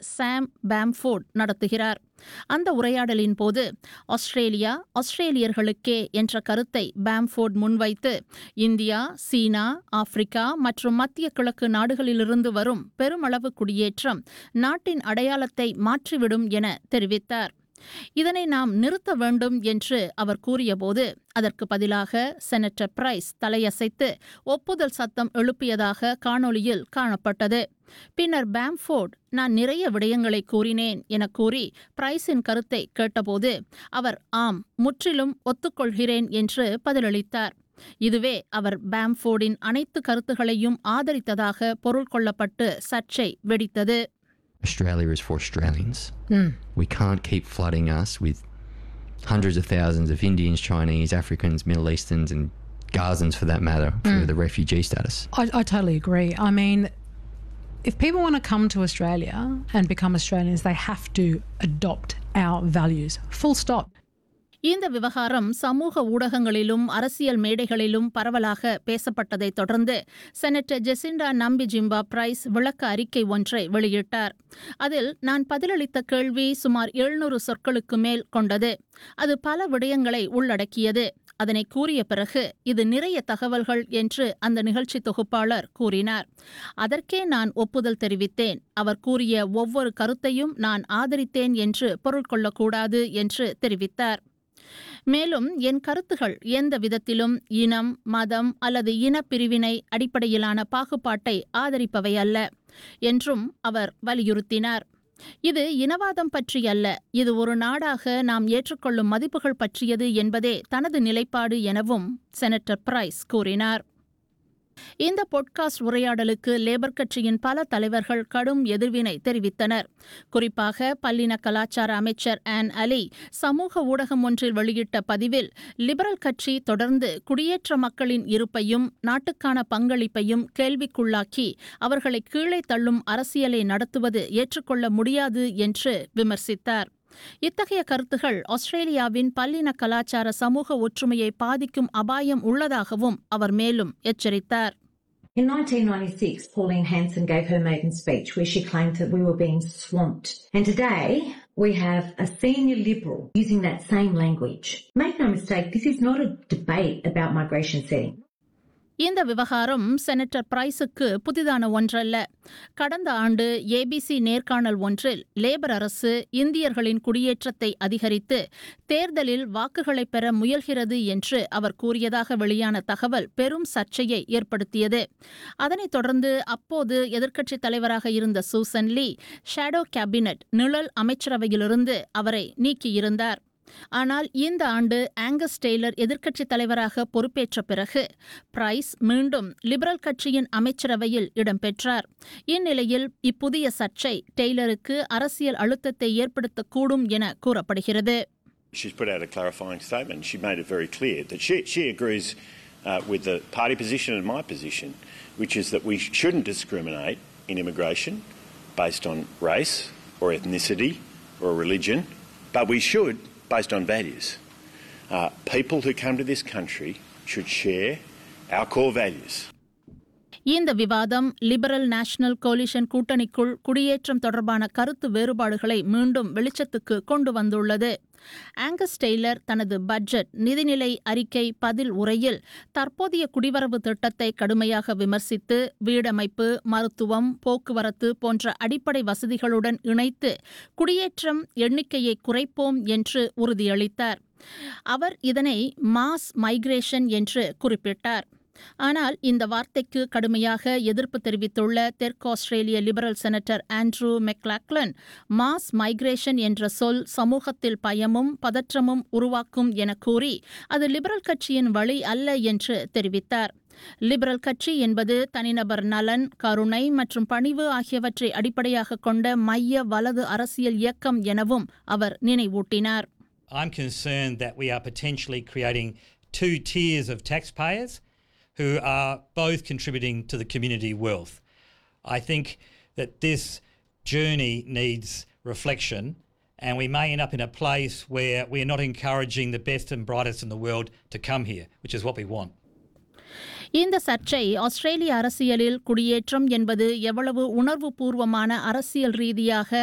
சாம் பாம்ஃபோர்ட் நடத்துகிறார் அந்த உரையாடலின் போது ஆஸ்திரேலியா ஆஸ்திரேலியர்களுக்கே என்ற கருத்தை பாம்ஃபோர்ட் முன்வைத்து இந்தியா சீனா ஆப்பிரிக்கா மற்றும் மத்திய கிழக்கு நாடுகளிலிருந்து வரும் பெருமளவு குடியேற்றம் நாட்டின் அடையாளத்தை மாற்றிவிடும் என தெரிவித்தார் இதனை நாம் நிறுத்த வேண்டும் என்று அவர் கூறியபோது அதற்கு பதிலாக செனட்டர் பிரைஸ் தலையசைத்து ஒப்புதல் சத்தம் எழுப்பியதாக காணொளியில் காணப்பட்டது பின்னர் பாம்ஃபோர்ட் நான் நிறைய விடயங்களை கூறினேன் என கூறி பிரைஸின் கருத்தை கேட்டபோது அவர் ஆம் முற்றிலும் ஒத்துக்கொள்கிறேன் என்று பதிலளித்தார் இதுவே அவர் பாம்ஃபோர்டின் அனைத்து கருத்துகளையும் ஆதரித்ததாக பொருள் கொள்ளப்பட்டு சர்ச்சை வெடித்தது Australia is for Australians. We can't keep flooding us with hundreds of thousands of Indians, Chinese, Africans, Middle Easterns, and Gazans for that matter, for the refugee status. I, I totally agree. I mean, if people want to come to Australia and become Australians, they have to adopt our values. Full stop. இந்த விவகாரம் சமூக ஊடகங்களிலும் அரசியல் மேடைகளிலும் பரவலாக பேசப்பட்டதை தொடர்ந்து senator Jacinda நம்பி ஜிம்பா price விளக்க அறிக்கை ஒன்றை வெளியிட்டார் அதில் நான் பதிலளித்த கேள்வி சுமார் எழுநூறு சொற்களுக்கு மேல் கொண்டது அது பல விடயங்களை உள்ளடக்கியது அதனை கூறிய பிறகு இது நிறைய தகவல்கள் என்று அந்த நிகழ்ச்சி தொகுப்பாளர் கூறினார் அதற்கே நான் ஒப்புதல் தெரிவித்தேன் அவர் கூறிய ஒவ்வொரு கருத்தையும் நான் ஆதரித்தேன் என்று பொருள் கொள்ளக்கூடாது என்று தெரிவித்தார் மேலும் என் கருத்துகள் எந்த விதத்திலும் இனம் மதம் அல்லது இனப்பிரிவினை அடிப்படையிலான பாகுபாட்டை ஆதரிப்பவை அல்ல என்றும் அவர் வலியுறுத்தினார் இது இனவாதம் பற்றி அல்ல இது ஒரு நாடாக நாம் ஏற்றுக்கொள்ளும் மதிப்புகள் பற்றியது என்பதே தனது நிலைப்பாடு எனவும் செனட்டர் பிரைஸ் கூறினார் இந்த பொட்காஸ்ட் உரையாடலுக்கு லேபர் கட்சியின் பல தலைவர்கள் கடும் எதிர்வினை தெரிவித்தனர் குறிப்பாக பல்லின கலாச்சார அமைச்சர் ஆன் அலி சமூக ஊடகம் ஒன்றில் வெளியிட்ட பதிவில் லிபரல் கட்சி தொடர்ந்து குடியேற்ற மக்களின் இருப்பையும் நாட்டுக்கான பங்களிப்பையும் கேள்விக்குள்ளாக்கி அவர்களை கீழே தள்ளும் அரசியலை நடத்துவது ஏற்றுக்கொள்ள முடியாது என்று விமர்சித்தார் இத்தகைய கருத்துகள் ஆஸ்திரேலியாவின் பல்லின கலாச்சார சமூக ஒற்றுமையை பாதிக்கும் அபாயம் உள்ளதாகவும் அவர் மேலும் எச்சரித்தார் In 1996, Pauline Hanson gave her maiden speech where she claimed that we were being swamped. And today, we have a senior Liberal using that same language. Make no mistake, this is not a debate about migration setting. இந்த விவகாரம் senator பிரைஸுக்கு புதிதான ஒன்றல்ல கடந்த ஆண்டு ABC நேர்காணல் ஒன்றில் labour அரசு இந்தியர்களின் குடியேற்றத்தை அதிகரித்து தேர்தலில் வாக்குகளை பெற முயல்கிறது என்று அவர் கூறியதாக வெளியான தகவல் பெரும் சர்ச்சையை ஏற்படுத்தியது அதனைத் தொடர்ந்து அப்போது எதிர்க்கட்சித் தலைவராக இருந்த சூசன் லீ ஷேடோ கேபினட் நிழல் அமைச்சரவையிலிருந்து அவரை நீக்கியிருந்தார் ஆனால் இந்த ஆண்டு ஆங்கஸ் டெய்லர் எதிர்க்கட்சித் தலைவராக பொறுப்பேற்ற பிறகு பிரைஸ் மீண்டும் லிபரல் கட்சியின் அமைச்சரவையில் இடம்பெற்றார் இந்நிலையில் இப்புதிய சர்ச்சை டெய்லருக்கு அரசியல் அழுத்தத்தை ஏற்படுத்தக்கூடும் என கூறப்படுகிறது She's put out a clarifying statement. She made it very clear that she, she agrees uh, with the party position and my position, which is that we shouldn't discriminate in immigration based on race or ethnicity or religion, but we should based on values. Uh, people who come to this country should share our core values. இந்த விவாதம் liberal national coalition கூட்டணிக்குள் குடியேற்றம் தொடர்பான கருத்து வேறுபாடுகளை மீண்டும் வெளிச்சத்துக்கு கொண்டு வந்துள்ளது ஆங்கஸ் டெய்லர் தனது பட்ஜெட் நிதிநிலை அறிக்கை பதில் உரையில் தற்போதைய குடிவரவு திட்டத்தை கடுமையாக விமர்சித்து வீடமைப்பு மருத்துவம் போக்குவரத்து போன்ற அடிப்படை வசதிகளுடன் இணைத்து குடியேற்றம் எண்ணிக்கையை குறைப்போம் என்று உறுதியளித்தார் அவர் இதனை மாஸ் மைக்ரேஷன் என்று குறிப்பிட்டார் ஆனால் இந்த வார்த்தைக்கு கடுமையாக எதிர்ப்பு தெரிவித்துள்ள தெற்கு ஆஸ்திரேலிய liberal senator Andrew McLachlan mass migration என்ற சொல் சமூகத்தில் பயமும் பதற்றமும் உருவாக்கும் என கூறி அது லிபரல் கட்சியின் வழி அல்ல என்று தெரிவித்தார் லிபரல் கட்சி என்பது தனிநபர் நலன் கருணை மற்றும் பணிவு ஆகியவற்றை அடிப்படையாக கொண்ட மைய வலது அரசியல் இயக்கம் எனவும் அவர் நினைவூட்டினார் I'm concerned that we are potentially creating two tiers of taxpayers who are both contributing to the community wealth. I think that this journey needs reflection, and we may end up in a place where we are not encouraging the best and brightest in the world to come here, which is what we want. இந்த சர்ச்சை ஆஸ்திரேலிய அரசியலில் குடியேற்றம் என்பது எவ்வளவு உணர்வுபூர்வமான அரசியல் ரீதியாக